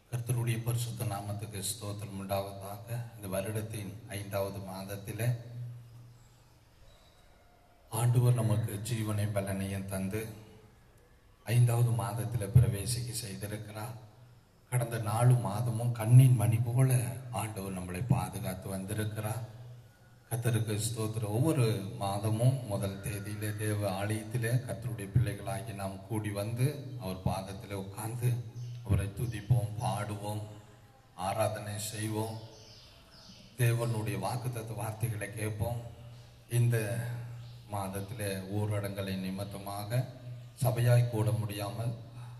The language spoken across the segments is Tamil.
கர்த்தருடைய பரிசுத்த நாமத்துக்கு ஸ்தோத்திரம் உண்டாவதாக இந்த வருடத்தின் ஐந்தாவது மாதத்திலே ஆண்டவர் நமக்கு ஜீவனை பலனையும் தந்து ஐந்தாவது மாதத்தில் பிரவேசிக்க செய்திருக்கிறார் கடந்த நாலு மாதமும் கண்ணின் மணி போல ஆண்டவர் நம்மளை பாதுகாத்து வந்திருக்கிறார் கத்தருக்கு ஸ்தோத்திரம் ஒவ்வொரு மாதமும் முதல் தேதியிலே தேவ ஆலயத்திலே கத்தருடைய பிள்ளைகளாகி நாம் கூடி வந்து அவர் பாதத்திலே உட்கார்ந்து அவரை துதிப்போம் பாடுவோம் ஆராதனை செய்வோம் தேவனுடைய வாக்குத்தத்த வார்த்தைகளை கேட்போம் இந்த மாதத்திலே ஊரடங்களை நிமித்தமாக சபையாய் கூட முடியாமல்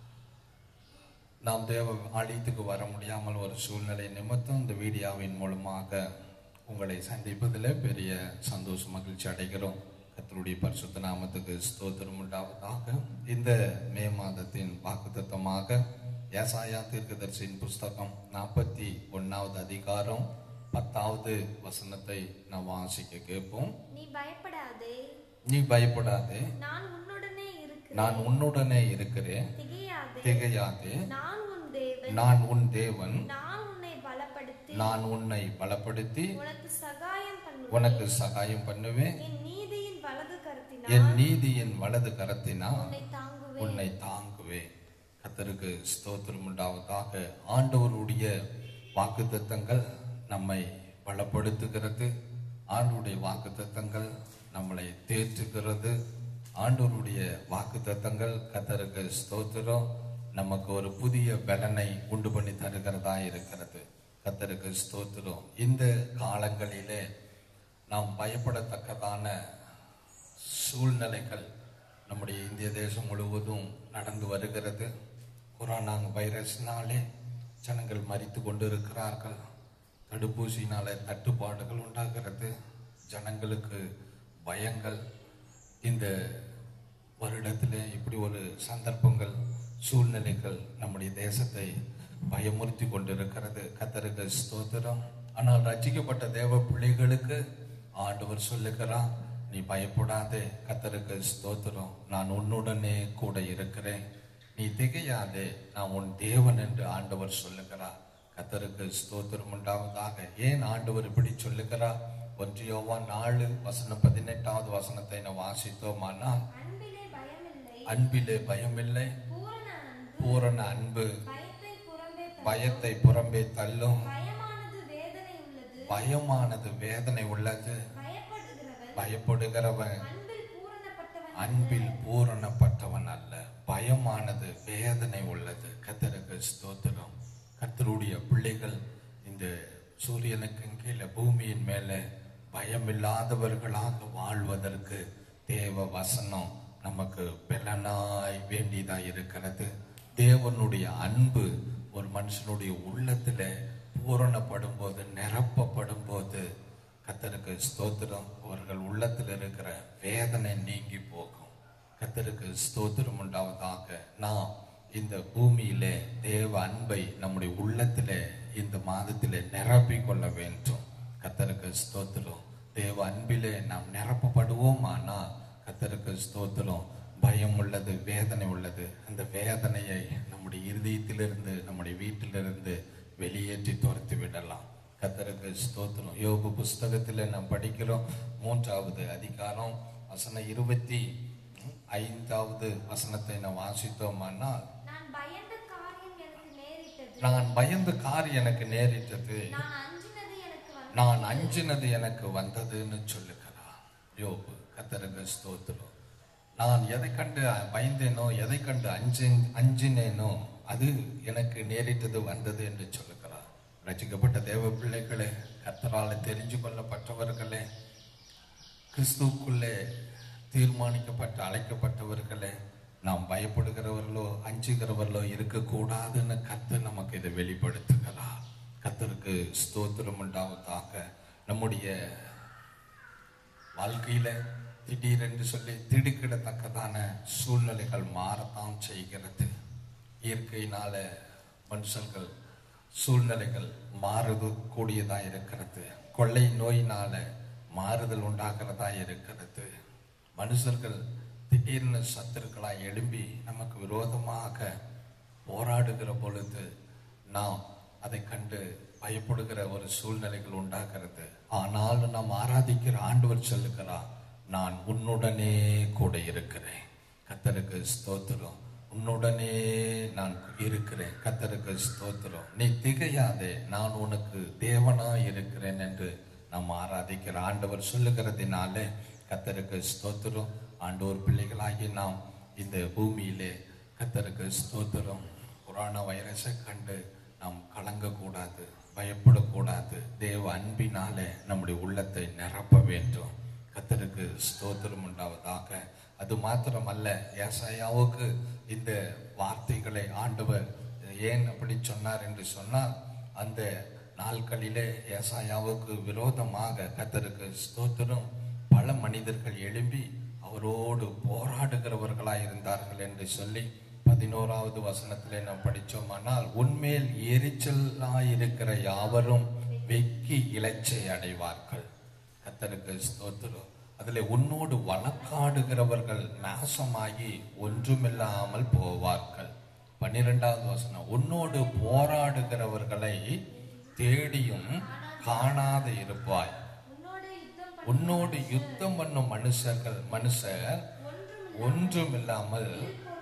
நாம் தேவ ஆலயத்துக்கு வர முடியாமல் ஒரு சூழ்நிலை நிமித்தம் இந்த வீடியோவின் மூலமாக உங்களை சந்திப்பதில் பெரிய சந்தோஷம் மகிழ்ச்சி அடைகிறோம் கர்த்தருடைய பரிசுத்த நாமத்துக்கு ஸ்தோத்திரம் உண்டாவதாக இந்த மே மாதத்தின் வாக்குத்தத்தமாக ஏசாயா தீர்க்கதரிசியின் புஸ்தகம் நாற்பத்தி ஒன்னாவது அதிகாரம் பத்தாவது வசனத்தை நாம் வாசிக்க கேட்போம் நீ பயப்படாதே நீ பயப்படாதே நான் உன்னுடனே இருக்கிறேன் நான் உன்னுடனே இருக்கிறேன் திகையாதே திகையாதே நான் உன் தேவன் நான் உன் தேவன் நான் உன்னை பலப்படுத்தி நான் உன்னை பலப்படுத்தி உனக்கு சகாயம் பண்ணுவேன் உனக்கு சகாயம் பண்ணுவேன் என் நீதியின் வலது கருத்தினால் என் நீதியின் வலது கரத்தினால் உன்னை தாங்குவேன் உன்னை தாங்குவேன் கத்தருக்கு ஸ்தோத்திரம் உண்டாவதாக ஆண்டவருடைய வாக்குத்தத்தங்கள் நம்மை பலப்படுத்துகிறது ஆண்டவருடைய வாக்குத்தத்தங்கள் நம்மளை தேற்றுகிறது ஆண்டவருடைய வாக்குத்தத்தங்கள் கத்தருக்கு ஸ்தோத்திரம் நமக்கு ஒரு புதிய பலனை உண்டு பண்ணி தருகிறதா இருக்கிறது கத்தருக்கு ஸ்தோத்திரம் இந்த காலங்களிலே நாம் பயப்படத்தக்கதான சூழ்நிலைகள் நம்முடைய இந்திய தேசம் முழுவதும் நடந்து வருகிறது கொரோனா வைரஸ்னாலே ஜனங்கள் மறித்து கொண்டு இருக்கிறார்கள் தடுப்பூசினாலே தட்டுப்பாடுகள் உண்டாகிறது ஜனங்களுக்கு பயங்கள் இந்த வருடத்திலே இப்படி ஒரு சந்தர்ப்பங்கள் சூழ்நிலைகள் நம்முடைய தேசத்தை பயமுறுத்தி கொண்டிருக்கிறது கத்தருக்கு ஸ்தோத்திரம் ஆனால் ரட்சிக்கப்பட்ட தேவ பிள்ளைகளுக்கு ஆண்டவர் சொல்லுகிறான் நீ பயப்படாதே கத்தருக்கு ஸ்தோத்திரம் நான் உன்னுடனே கூட இருக்கிறேன் நீ திகையாதே நான் உன் தேவன் என்று ஆண்டவர் சொல்லுகிறார் கத்தருக்கு ஸ்தோத்திரம் உண்டாவதாக ஏன் ஆண்டவர் இப்படி சொல்லுகிறார் ஒன்றியோவா நாலு வசனம் பதினெட்டாவது வசனத்தை நான் வாசித்தோமானால் அன்பிலே பயமில்லை அன்பிலே பயமில்லை பூரண அன்பு பூரண அன்பு பயத்தை புறம்பே தள்ளி, பயத்தை புறம்பே தள்ளும் பயமானது வேதனை உள்ளது பயமானது வேதனை உள்ளது பயப்படுகிறவன் பயப்படுகிறவன் அன்பில் பூரணப்பட்டவன் அன்பில் பூரணப்பட்டவன் அல்ல பயமானது வேதனை உள்ளது கத்தருக்கு ஸ்தோத்திரம் கத்தருடைய பிள்ளைகள் இந்த சூரியனுக்கு கீழே பூமியின் மேலே பயமில்லாதவர்களாக வாழ்வதற்கு தேவ வசனம் நமக்கு பலனாய் வேண்டியதாய் இருக்கிறது தேவனுடைய அன்பு ஒரு மனுஷனுடைய உள்ளத்துல பூரணப்படும் போது நிரப்பப்படும் போது கத்தருக்கு ஸ்தோத்திரம் அவர்கள் உள்ளத்தில் இருக்கிற வேதனை நீங்கி போகும் கத்தருக்கு ஸ்தோத்திரம் உண்டாவதாக நாம் இந்த பூமியிலே தேவ அன்பை நம்முடைய உள்ளத்திலே இந்த மாதத்திலே நிரப்பிக் கொள்ள வேண்டும் கத்தருக்கு ஸ்தோத்திரம் தேவ அன்பிலே நாம் நிரப்பப்படுவோம் ஆனா கத்தருக்கு ஸ்தோத்திரம் பயம் உள்ளது வேதனை உள்ளது அந்த வேதனையை நம்முடைய இருதயத்திலிருந்து நம்முடைய வீட்டிலிருந்து வெளியேற்றி துரத்தி விடலாம் கத்தருக்கு ஸ்தோத்திரம் யோபு புஸ்தகத்தில் நாம் படிக்கிறோம் மூன்றாவது அதிகாரம் வசனம் இருபத்தி ஐந்தாவது வசனத்தை நாம் வாசித்தோமானால் நான் பயந்த காரியம் எனக்கு நேரிட்டது நான் பயந்த கார் எனக்கு நேரிட்டது நான் அஞ்சினது எனக்கு வந்தது நான் அஞ்சினது எனக்கு வந்ததுன்னு சொல்லுகிறான் யோபு கத்தருக்கு ஸ்தோத்திரம் நான் எதை கண்டு பயந்தேனோ எதை கண்டு அஞ்சு அஞ்சினேனோ அது எனக்கு நேரிட்டது வந்தது என்று சொல்லுகிறார் ரசிக்கப்பட்ட தேவ பிள்ளைகளே கத்தரால் தெரிஞ்சு கொள்ளப்பட்டவர்களே கிறிஸ்துவுக்குள்ளே தீர்மானிக்கப்பட்ட அழைக்கப்பட்டவர்களே நாம் பயப்படுகிறவர்களோ அஞ்சுகிறவர்களோ இருக்கக்கூடாதுன்னு கத்து நமக்கு இதை வெளிப்படுத்துகிறார் கத்தருக்கு ஸ்தோத்திரம் உண்டாவதாக நம்முடைய வாழ்க்கையில திடீரென்று சொல்லி திடுக்கிடத்தக்கதான சூழ்நிலைகள் மாறத்தான் செய்கிறது இயற்கையினால மனுஷர்கள் சூழ்நிலைகள் மாறுது கூடியதா இருக்கிறது கொள்ளை நோயினால மாறுதல் உண்டாகிறதா இருக்கிறது மனுஷர்கள் திடீர்னு சத்துருக்களாய் எழும்பி நமக்கு விரோதமாக போராடுகிற பொழுது நாம் அதை கண்டு பயப்படுகிற ஒரு சூழ்நிலைகள் உண்டாகிறது ஆனாலும் நாம் ஆராதிக்கிற ஆண்டவர் சொல்லுகிறார் நான் உன்னுடனே கூட இருக்கிறேன் கத்தருக்கு ஸ்தோத்திரம் உன்னுடனே நான் இருக்கிறேன் கத்தருக்கு ஸ்தோத்திரம் நீ திகையாதே நான் உனக்கு தேவனா இருக்கிறேன் என்று நாம் ஆராதிக்கிற ஆண்டவர் சொல்லுகிறதினாலே கத்தருக்கு ஸ்தோத்திரம் ஆண்டவர் பிள்ளைகளாகி நாம் இந்த பூமியிலே கத்தருக்கு ஸ்தோத்திரம் கொரோனா வைரஸை கண்டு நாம் கலங்கக்கூடாது பயப்படக்கூடாது தேவ அன்பினாலே நம்முடைய உள்ளத்தை நிரப்ப வேண்டும் கத்தருக்கு ஸ்தோத்திரம் உண்டாவதாக அது மாத்திரமல்ல ஏசாயாவுக்கு இந்த வார்த்தைகளை ஆண்டவர் ஏன் அப்படி சொன்னார் என்று சொன்னால் அந்த நாட்களிலே ஏசாயாவுக்கு விரோதமாக கத்தருக்கு ஸ்தோத்திரம் பல மனிதர்கள் எழும்பி அவரோடு போராடுகிறவர்களாய் இருந்தார்கள் என்று சொல்லி பதினோராவது வசனத்திலே நாம் படித்தோமானால் உன்மேல் எரிச்சலாயிருக்கிற யாவரும் வெக்கி இலச்சை அடைவார்கள் கத்தருக்கு ஸ்தோத்திரம் அதில் உன்னோடு வழக்காடுகிறவர்கள் நாசமாகி ஒன்றுமில்லாமல் போவார்கள் பன்னிரெண்டாவது வசனம் உன்னோடு போராடுகிறவர்களை தேடியும் காணாத இருப்பாய் உன்னோடு யுத்தம் பண்ண உன்னோடு யுத்தம் பண்ணும் மனுஷர்கள் மனுஷர் ஒன்றுமில்லாமல்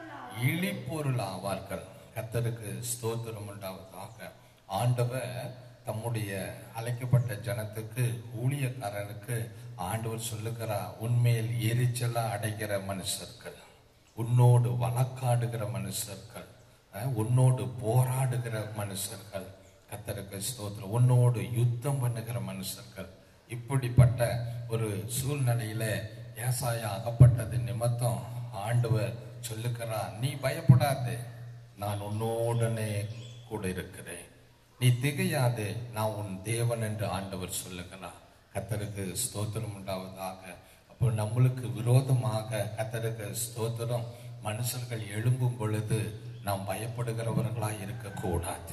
இழிப்பொருள் ஆவார்கள் கத்தருக்கு ஸ்தோத்திரம் உண்டாவதாக ஆண்டவர் தம்முடைய அழைக்கப்பட்ட ஜனத்துக்கு ஊழியக்காரனுக்கு ஆண்டவர் சொல்லுகிறார் உண்மையில் எரிச்சலா அடைகிற மனுஷர்கள் உன்னோடு வழக்காடுகிற மனுஷர்கள் அஹ், உன்னோடு போராடுகிற மனுஷர்கள் கத்தருக்கு ஸ்தோத்திரம் உன்னோடு யுத்தம் பண்ணுகிற மனுஷர்கள் இப்படிப்பட்ட ஒரு சூழ்நிலையில ஏசாயா அகப்பட்டது நிமித்தம் ஆண்டவர் சொல்லுகிறார் நீ பயப்படாதே நான் உன்னோடனே கூட இருக்கிறேன் நீ திகையாதே நான் உன் தேவன் என்று ஆண்டவர் சொல்லுகிறார் கத்தருக்கு ஸ்தோத்திரம் உண்டாவதாக அப்போ நம்மளுக்கு விரோதமாக கத்தருக்கு ஸ்தோத்திரம் மனுஷர்கள் எழும்பும் பொழுது நாம் பயப்படுகிறவர்களாய் இருக்கக்கூடாது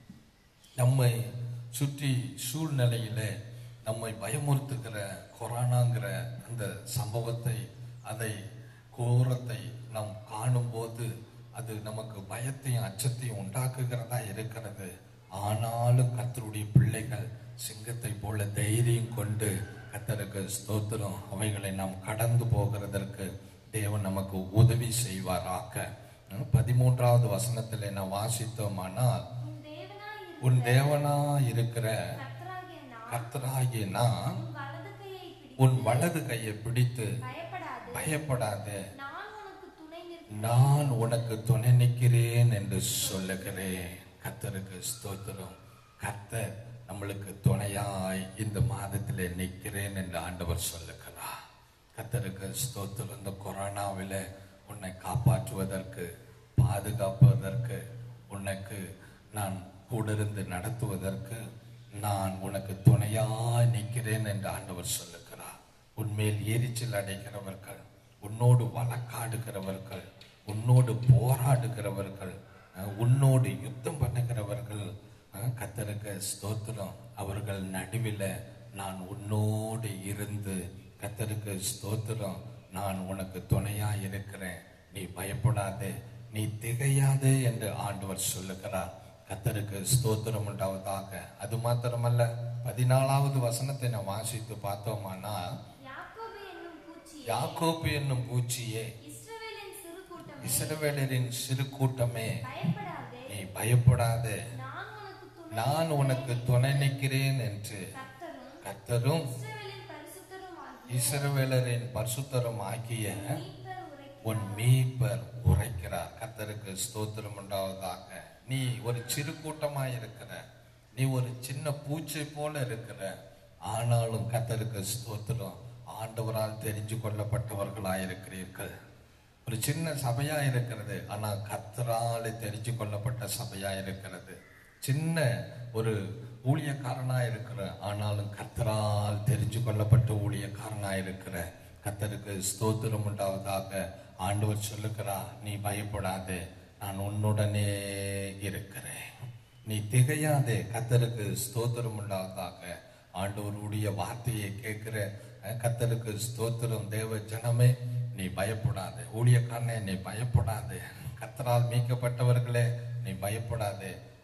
நம்மை சுற்றி சூழ்நிலையில நம்மை பயமுறுத்துகிற கொரோனாங்கிற அந்த சம்பவத்தை அதை கோரத்தை நாம் காணும்போது அது நமக்கு பயத்தையும் அச்சத்தையும் உண்டாக்குகிறதா இருக்கிறது ஆனாலும் கர்த்தருடைய பிள்ளைகள் சிங்கத்தை போல தைரியம் கொண்டு கர்த்தருக்கு ஸ்தோத்திரம் அவைகளை நாம் கடந்து போகிறதற்கு தேவன் நமக்கு உதவி செய்வாராக உம், பதிமூன்றாவது வசனத்தில் நான் வாசித்தோமானால் உன் தேவனாய் இரு- உன் தேவனா இருக்கிற கர்த்தராகிய நான் கர்த்தராகிய நான் உன் வலது கையை பிடி உன் வலது கையை பிடித்து பயப்படாதே பயப்படாதே நான் உனக்கு துணை நிற்க நான் உனக்கு துணை நிற்கிறேன் என்று சொல்லுகிறேன் கர்த்தருக்கு ஸ்தோத்திரம் கர்த்தர் நம்மளுக்கு துணையாய் இந்த மாதத்திலே நிற்கிறேன் என்று ஆண்டவர் சொல்லுகிறார் கர்த்தருக்கு ஸ்தோத்திரம் இந்த கொரோனாவில உன்னை காப்பாற்றுவதற்கு பாதுகாப்பதற்கு உனக்கு நான் கூட இருந்து நடத்துவதற்கு நான் உனக்கு துணையாய் நிற்கிறேன் என்று ஆண்டவர் சொல்லுகிறார் உன்மேல் எரிச்சல் அடைகிறவர்கள் உன்னோடு வழக்காடுகிறவர்கள் உன்னோடு போராடுகிறவர்கள் அஹ், உன்னோடு யுத்தம் பண்ணுகிறவர்கள் அஹ், கர்த்தருக்கு ஸ்தோத்திரம் அவர்கள் நடுவில் நான் உன்னோடு இருந்து கர்த்தருக்கு ஸ்தோத்திரம் நான் உனக்கு துணையா இருக்கிறேன் நீ பயப்படாதே நீ திகையாதே என்று ஆண்டவர் சொல்லுகிறார் கர்த்தருக்கு ஸ்தோத்திரம் உண்டாவதாக அது மாத்திரமல்ல பதினாலாவது வசனத்தை நான் வாசித்து பார்த்தோமானால் யாக்கோபு என்னும் பூச்சி யாக்கோப்பு என்னும் பூச்சியே இஸ்ரவேலின் சிறு கூட்டமே இஸ்ரவேலரின் சிறு கூட்டமே பயப்படாதே நீ பயப்படாதே நான் உனக்கு துணை நான் உனக்கு துணை நிற்கிறேன் என்று கர்த்தரும் கர்த்தரும் இஸ்ரவேலின் பரிசுத்தரும் ஆகிய இஸ்ரவேலரின் பரிசுத்தரும் ஆகிய மீட்பர் உரை உன் மீட்பர் உரைக்கிறார் கர்த்தருக்கு ஸ்தோத்திரம் உண்டாவதாக நீ ஒரு சிறு கூட்டமாய் இருக்கிற நீ ஒரு சின்ன பூச்சை போல இருக்கிற ஆனாலும் கர்த்தருக்கு ஸ்தோத்திரம் ஆண்டவரால் தெரிஞ்சு கொள்ளப்பட்டவர்களாய் இருக்கிறீர்கள் ஒரு சின்ன சபையா இருக்கிறது ஆனா கர்த்தரால் தெரிஞ்சு கொள்ளப்பட்ட சபையா இருக்கிறது சின்ன ஒரு ஊழியக்காரனா இருக்கிற ஆனாலும் கர்த்தரால் தெரிஞ்சு கொள்ளப்பட்ட ஊழியக்காரனா இருக்கிற கர்த்தருக்கு ஸ்தோத்திரம் உண்டாவதாக ஆண்டவர் சொல்லுகிறார் நீ பயப்படாதே நான் உன்னுடனே இருக்கிறேன் நீ திகையாதே கர்த்தருக்கு ஸ்தோத்திரம் உண்டாவதாக ஆண்டவருடைய வார்த்தையை கேட்கிற அஹ், கர்த்தருக்கு ஸ்தோத்திரம் தேவ ஜனமே நீ பயப்படாதே ஊழியக்காரனே நீ பயப்படாதே கர்த்தரால் மீட்கப்பட்டவர்களே நீ பயப்படாதே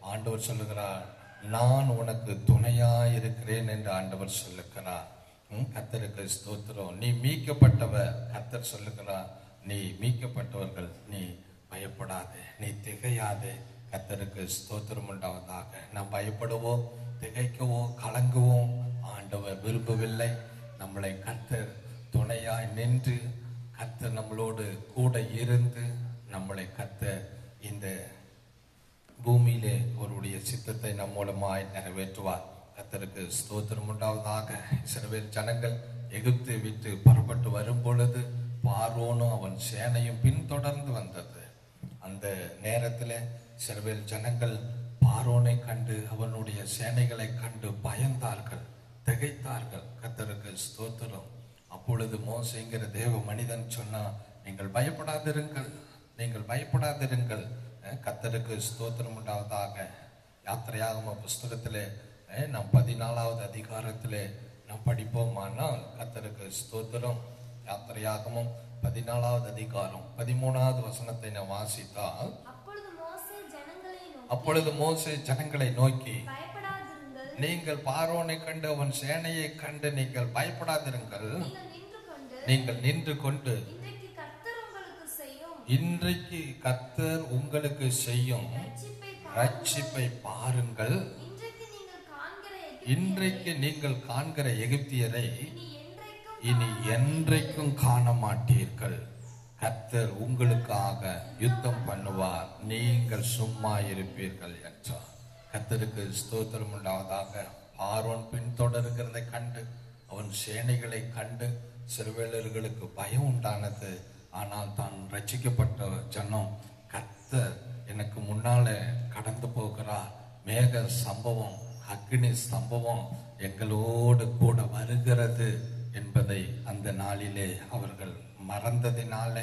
ஆண்டவர் சொல்லுகிறார் நான் உனக்கு துணையாய் இருக்கிறேன் என்று ஆண்டவர் சொல்லுகிறார் ம், கர்த்தருக்கு ஸ்தோத்திரம் நீ மீட்கப்பட்டவ கர்த்தர் சொல்லுகிறார் நீ மீட்கப்பட்டவர்கள் நீ பயப்படாதே நீ திகையாதே கர்த்தருக்கு ஸ்தோத்திரம் உண்டாவதாக நாம் பயப்படவோ திகைக்கவோ கலங்கவோ ஆண்டவர் விரும்பவில்லை நம்மளை கர்த்தர் துணையாய் நின்று கர்த்தர் நம்மளோடு கூட இருந்து நம்மளை கர்த்தர் இந்த பூமியிலே அவருடைய சித்தத்தை நம் மூலமாய் நிறைவேற்றுவார் கர்த்தருக்கு ஸ்தோத்திரம் உண்டாவதாக இஸ்ரவேல் ஜனங்கள் எகிப்து விட்டு புறப்பட்டு வரும் பொழுது பார்வோனும் அவன் சேனையும் பின்தொடர்ந்து வந்தது அந்த நேரத்தில் இஸ்ரவேல் ஜனங்கள் பார்வோனை கண்டு அவனுடைய சேனைகளை கண்டு பயந்தார்கள் திகைத்தார்கள் கர்த்தருக்கு ஸ்தோத்திரம் அப்பொழுது மோசைங்கிற தேவ மனிதன் சொன்னா நீங்கள் பயப்படாதிருங்கள் நீங்கள் பயப்படாதிருங்கள் அஹ் கர்த்தருக்கு ஸ்தோத்திரம் உண்டாவதாக யாத்திரையாகம புஸ்தகத்திலே அஹ் நாம் பதினாலாவது அதிகாரத்திலே நாம் படிப்போமானால் கர்த்தருக்கு ஸ்தோத்திரம் யாத்திரையாகமும் பதினாலாவது அதிகாரம் பதிமூணாவது வசனத்தை நாம் வாசித்தால் அப்பொழுது மோசே ஜனங்களை நோக்கி அப்பொழுது மோசே ஜனங்களை நோக்கி பயப்படாதிருங்கள் நீங்கள் பார்வோனை கண்டு அவன் சேனையை கண்டு நீங்கள் பயப்படாதிருங்கள் நீங்கள் நின்று கொண்டு நீங்கள் நின்று கொண்டு இன்றைக்கு கர்த்தர் உங்களுக்கு செய்யும் இன்றைக்கு கர்த்தர் உங்களுக்கு செய்யும் ரட்சிப்பை ரட்சிப்பை பாருங்கள் இன்றைக்கு நீங்கள் காண்கிற இன்றைக்கு நீங்கள் காண்கிற எகிப்தியரை இனி என்றைக்கும் இனி என்றைக்கும் காண மாட்டீர்கள் கர்த்தர் உங்களுக்காக யுத்தம் பண்ணுவார் நீங்கள் சும்மா இருப்பீர்கள் என்றார் கர்த்தருக்கு ஸ்தோத்திரம் உண்டாவதாக ஆரோன் பின்தொடர்கிறதை கண்டு அவன் சேனைகளை கண்டு சிறுவேலர்களுக்கு பயம் உண்டானது ஆனால் தான் ரட்சிக்கப்பட்ட ஜனம் கர்த்தர் எனக்கு முன்னாலே கடந்து போகிறார் மேக சம்பவம் அக்னி சம்பவம் எங்களோடு கூட வருகிறது என்பதை அந்த நாளிலே அவர்கள் மறந்ததினாலே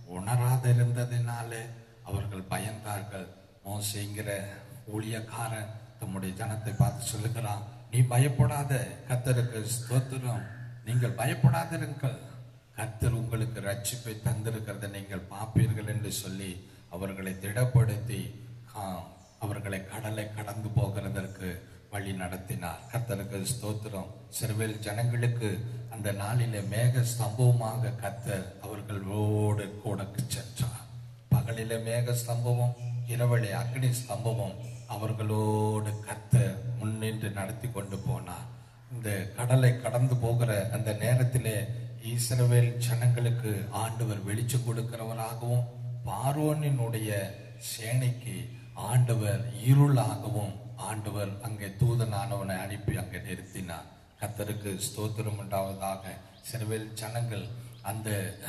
உணராதிருந்ததினாலே அவர்கள் பயந்தார்கள் மோசைங்கிற ஊழியக்காரன் தம்முடைய ஜனத்தை பார்த்து சொல்லுகிறான் நீ பயப்படாத கத்தருக்கு ஸ்தோத்திரம் நீங்கள் பயப்படாதிருங்கள் கர்த்தர் உங்களுக்கு ரட்சிப்பை தந்திருக்கிறதை நீங்கள் பார்ப்பீர்கள் என்று சொல்லி அவர்களை திடப்படுத்தி ஆ, அவர்களை கடலை கடந்து போகிறதற்கு வழி நடத்தினார் கர்த்தருக்கு ஸ்தோத்திரம் சிறுவேல் ஜனங்களுக்கு அந்த நாளிலே மேக ஸ்தம்பவமாக கர்த்தர் அவர்களோடு கூடக்கு சென்றார் பகலிலே மேக ஸ்தம்பவம் இரவிலே அக்னி ஸ்தம்பவம் அவர்களோடு கர்த்தர் முன்னின்று நடத்தி கொண்டு போனார் இந்த கடலை கடந்து போகிற அந்த நேரத்திலே ஈஸ்ரவேல் ஜனங்களுக்கு ஆண்டவர் வெளிச்சம் கொடுக்கிறவராகவும் பார்வோனினுடைய சேனைக்கு ஆண்டவர் இருளாகவும் ஆண்டவர் அங்கே தூதனானவனை அனுப்பி அங்கே நிறுத்தினார் கர்த்தருக்கு ஸ்தோத்திரம் உண்டாவதாக சிறுவேல் ஜனங்கள் அந்த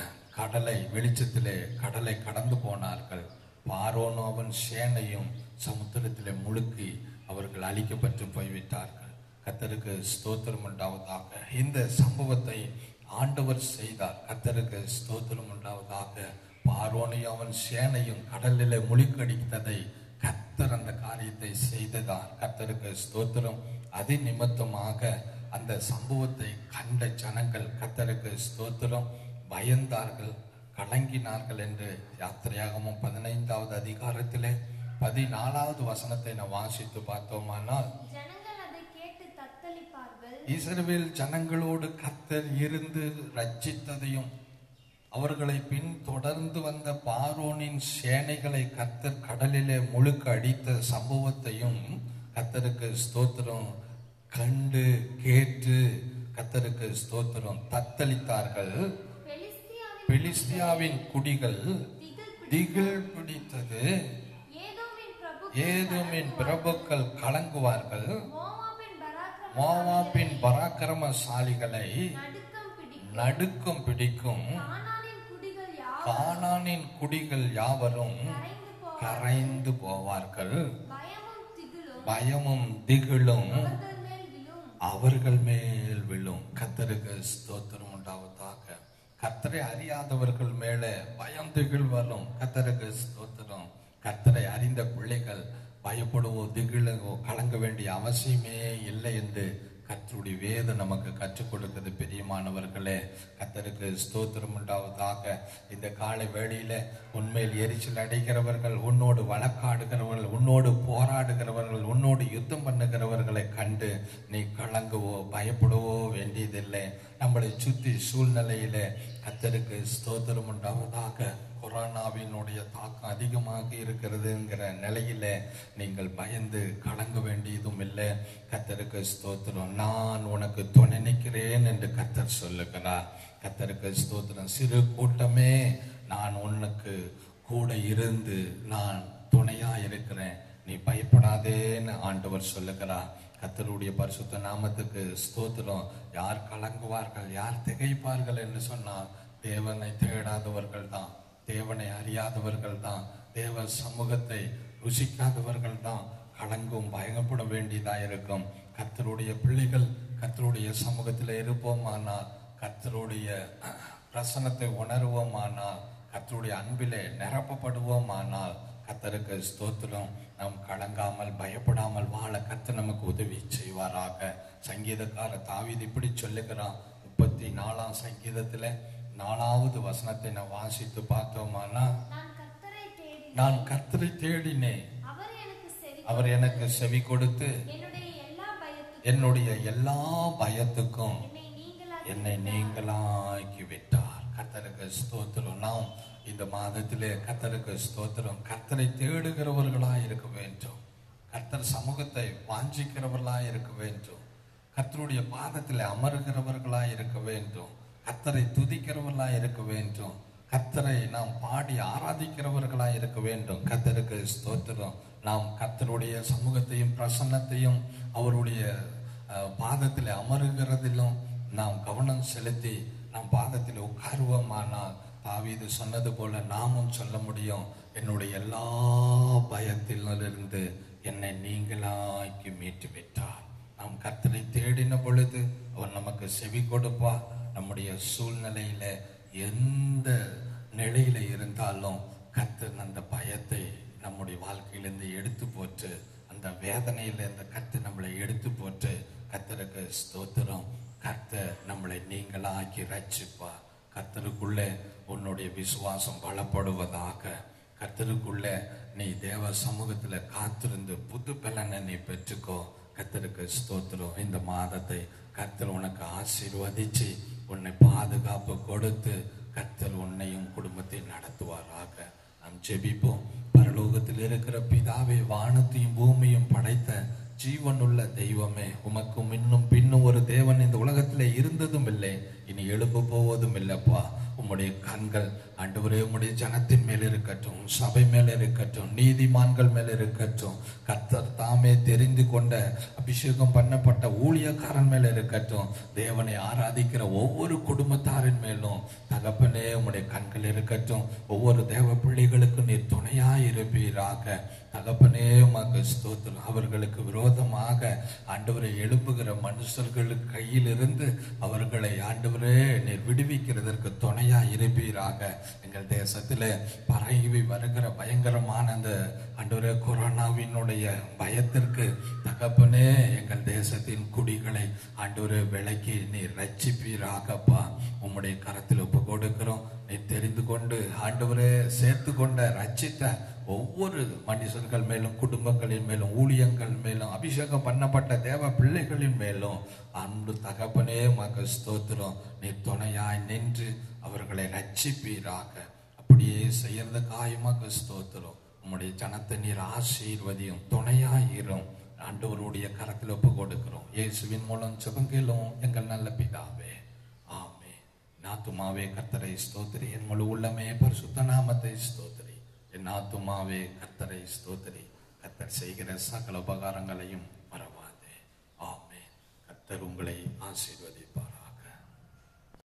கடலை வெளிச்சத்திலே கடலை கடந்து போனார்கள் பார்வோனும் அவன் சேனையும் சமுத்திரத்திலே முழுக்கி அவர்கள் அழிக்கப்பட்டு போய்விட்டார்கள் கர்த்தருக்கு ஸ்தோத்திரம் உண்டாவதாக இந்த சம்பவத்தை ஆண்டவர் செய்தார் கர்த்தருக்கு ஸ்தோத்திரம் உண்டாவதாக பார்வோனையும் அவன் சேனையும் கடலிலே முழுக்கடித்ததை கர்த்தர் அந்த காரியத்தை செய்ததார் கர்த்தருக்கு ஸ்தோத்திரம் அது நிமித்தமாக அந்த சம்பவத்தை கண்ட ஜனங்கள் கர்த்தருக்கு ஸ்தோத்திரம் பயந்தார்கள் கலங்கினார்கள் என்று யாத்திரையாகமும் பதினைந்தாவது அதிகாரத்திலே பதினாலாவது வசனத்தை நான் வாசித்து பார்த்தோமானால் ஜனங்கள் அதை கேட்டு தத்தளிப்பார்கள் இஸ்ரவேல் ஜனங்களோடு கர்த்தர் இருந்து ரட்சித்ததையும் அவர்களை பின் தொடர்ந்து வந்த பார்வோனின் சேனைகளை கர்த்தர் கடலிலே முழுக்க அடித்த சம்பவத்தையும் கர்த்தருக்கு ஸ்தோத்திரம் கண்டு கேட்டு கர்த்தருக்கு ஸ்தோத்திரம் தத்தளித்தார்கள் பெலிஸ்தியாவின் பெலிஸ்தியாவின் குடிகள் திகில் திகில் பிடித்தது ஏதோமின் பிரபு ஏதோமின் பிரபுக்கள் கலங்குவார்கள் மோவாபின் பராக்கிரம மோவாபின் பராக்கிரமசாலிகளை நடுக்கம் பிடிக்கும் நடுக்கம் பிடிக்கும் கானானின் குடிகள் யார் கானானின் குடிகள் யாவரும் கரைந்து போ கரைந்து போவார்கள் பயமும் திகிலும் பயமும் திகிலும் அவர்கள் மேல் விழும் அவர்கள் மேல் விழும் கத்தருக்கு ஸ்தோத்திரம் உண்டாவதாக கத்தரை அறியாதவர்கள் மேலே பயம் திகில் வரும் கத்தருக்கு ஸ்தோத்திரம் கத்தரை அறிந்த பிள்ளைகள் பயப்படுவோ திகிலோ கலங்க வேண்டிய அவசியமே இல்லை என்று கர்த்தருடைய வேதம் நமக்கு கற்றுக் கொடுக்கிறது பெரியமானவர்களே கர்த்தருக்கு ஸ்தோத்திரம் உண்டாவதாக இந்த காலை வேளையில உண்மையில் எரிச்சல் அடைகிறவர்கள் உன்னோடு வழக்காடுகிறவர்கள் உன்னோடு போராடுகிறவர்கள் உன்னோடு யுத்தம் பண்ணுகிறவர்களை கண்டு நீ கலங்கவோ பயப்படவோ வேண்டியதில்லை நம்மளை சுற்றி சூழ்நிலையில கர்த்தருக்கு ஸ்தோத்திரம் உண்டாவதாக கொரோனாவினுடைய தாக்கம் அதிகமாக இருக்கிறதுங்கிற நிலையில நீங்கள் பயந்து கலங்க வேண்டியதும் இல்லை கத்தருக்கு ஸ்தோத்திரம் நான் உனக்கு துணை நிற்கிறேன் என்று கத்தர் சொல்லுகிறார் கத்தருக்கு ஸ்தோத்திரம் சிறு கூட்டமே நான் உனக்கு கூட இருந்து நான் துணையா இருக்கிறேன் நீ பயப்படாதேன்னு ஆண்டவர் சொல்லுகிறார் கத்தருடைய பரிசுத்த நாமத்துக்கு ஸ்தோத்திரம் யார் கலங்குவார்கள் யார் திகைப்பார்கள் என்று சொன்னால் தேவனை தேடாதவர்கள் தான் தேவனை அறியாதவர்கள் தான் தேவ சமூகத்தை ருசிக்காதவர்கள் தான் கலங்கும் பயங்கப்பட வேண்டியதா இருக்கும் கர்த்தருடைய பிள்ளைகள் கர்த்தருடைய சமூகத்தில் இருப்போமானால் கர்த்தருடைய பிரசனத்தை உணர்வோமானால் கர்த்தருடைய அன்பிலே நிரப்பப்படுவோமானால் கர்த்தருக்கு ஸ்தோத்திரம் நாம் கலங்காமல் பயப்படாமல் வாழ கர்த்தர் நமக்கு உதவி செய்வாராக சங்கீதக்கார தாவீது இப்படி சொல்லுகிறான் முப்பத்தி நாலாம் சங்கீதத்துல நாலாவது வசனத்தை நான் வாசித்து பார்த்தோமானா நான் கர்த்தரை தேடினேன் நான் கர்த்தரை தேடினேன் அவர் எனக்கு செவி அவர் எனக்கு செவி கொடுத்து என்னுடைய எல்லா பயத்துக்கும் என்னுடைய எல்லா பயத்துக்கும் என்னை நீங்களாக என்னை நீங்களாக்கி விட்டார் கர்த்தருக்கு ஸ்தோத்திரம் நாம் இந்த மாதத்திலே கர்த்தருக்கு ஸ்தோத்திரம் கர்த்தரை தேடுகிறவர்களாய் இருக்க வேண்டும் கர்த்தர் சமூகத்தை வாஞ்சிக்கிறவர்களாய் இருக்க வேண்டும் கர்த்தருடைய பாதத்தில் அமருகிறவர்களாய் இருக்க வேண்டும் கர்த்தரை துதிக்கிறவர்களாய் இருக்க வேண்டும் கர்த்தரை நாம் பாடி ஆராதிக்கிறவர்களாய் இருக்க வேண்டும் கர்த்தருக்கு ஸ்தோத்திரம் நாம் கர்த்தருடைய சமூகத்தையும் பிரசன்னத்தையும் அவருடைய அஹ், பாதத்தில் அமருகிறதிலும் நாம் கவனம் செலுத்தி நம் பாதத்தில் உட்காருவோமானால் தாவீது சொன்னது போல நாமும் சொல்ல முடியும் என்னுடைய எல்லா பயத்திலிருந்து என்னை நீங்களாக்கி மீட்டு விட்டார் நாம் கர்த்தரை தேடின பொழுது அவர் நமக்கு செவி கொடுப்பா நம்முடைய சூழ்நிலையில எந்த நிலையில இருந்தாலும் கர்த்தர் அந்த பயத்தை நம்முடைய வாழ்க்கையிலிருந்து எடுத்து போட்டு அந்த வேதனையில இந்த கர்த்தர் நம்மளை எடுத்து போட்டு கர்த்தருக்கு ஸ்தோத்திரம் கர்த்தர் நம்மளை நீங்களாக்கி ரட்சிப்பா கர்த்தருக்குள்ளே உன்னுடைய விசுவாசம் பலப்படுவதாக கர்த்தருக்குள்ள நீ தேவ சமூகத்துல காத்திருந்து புது பலனை நீ பெற்றுக்கோ கர்த்தருக்கு ஸ்தோத்திரம் இந்த மாதத்தை கர்த்தர் உனக்கு ஆசீர்வதிச்சு உன்னை பாதுகாப்பு கொடுத்து கர்த்தர் உன்னையும் குடும்பத்தையும் நடத்துவாராக நாம் ஜெபிப்போம் பரலோகத்தில் இருக்கிற பிதாவே வானத்தையும் பூமியும் படைத்த ஜீவனுள்ள தெய்வமே உமக்கும் இன்னும் பின்னும் ஒரு தேவன் இந்த உலகத்திலே இருந்ததும் இல்லை இனி எழும்ப போவதும் இல்லப்பா உம்முடைய கண்கள் ஆண்டவரே உம்முடைய ஜனத்தின் மேல் இருக்கட்டும் உம் சபை மேல் இருக்கட்டும் நீதிமான்கள் மேல் இருக்கட்டும் கர்த்தர் தாமே தெரிந்து கொண்ட அபிஷேகம் பண்ணப்பட்ட ஊழியக்காரன் மேல் இருக்கட்டும் தேவனை ஆராதிக்கிற ஒவ்வொரு குடும்பத்தாரின் மேலும் தகப்பனே உம்முடைய கண்கள் இருக்கட்டும் ஒவ்வொரு தேவ பிள்ளைகளுக்கும் நீர் துணையாய் இருப்பீராக தகப்பனே உமக்கு ஸ்தோத்திரம் அவர்களுக்கு விரோதமாக ஆண்டவரை எழுப்புகிற மனுஷர்களுக்கு கையிலிருந்து அவர்களை ஆண்டவரே நீர் விடுவிக்கிறதற்கு துணையா இருப்பீராக எங்கள் தேசத்திலே பரவி வருகிற பயங்கரமான அந்த ஆண்டவரே கொரோனாவினுடைய பயத்திற்கு தகப்பனே எங்கள் தேசத்தின் குடிகளை ஆண்டவரே விலக்கி நீர் ரட்சிப்பீராகப்பா உம்முடைய கரத்தில் ஒப்பு கொடுக்கிறோம் நீ தெரிந்து கொண்டு ஆண்டவரே சேர்த்து கொண்ட ரட்சித்த ஒவ்வொரு மனுஷர்கள் மேலும் குடும்பங்களின் மேலும் ஊழியங்கள் மேலும் அபிஷேகம் பண்ணப்பட்ட தேவ பிள்ளைகளின் மேலும் அன்பு தகப்பனே மக ஸ்தோத்திரம் நீ துணையாய் நின்று அவர்களை ரட்சிப்பீராக அப்படியே செய்யறதுக்காய் மக ஸ்தோத்திரம் உம்முடைய ஜனத்தை நீர் ஆசீர்வதியும் துணையாயிரும் ஆண்டவருடைய கரத்தில் ஒப்பு கொடுக்கிறோம் இயேசுவின் மூலம் சுபங்கிலும் எங்கள் நல்ல பிதாவே ஆமே நாத்துமாவே கர்த்தரை ஸ்தோத்திரி என் முழு உள்ளமே பரிசுத்த நாமத்தை ஸ்தோத்திரி என் ஆத்துமாவே கர்த்தரை ஸ்தோத்திரி கர்த்தர் செய்கிற சகல உபகாரங்களையும் மறவாதே ஆமே கர்த்தர் உங்களை ஆசீர்வதி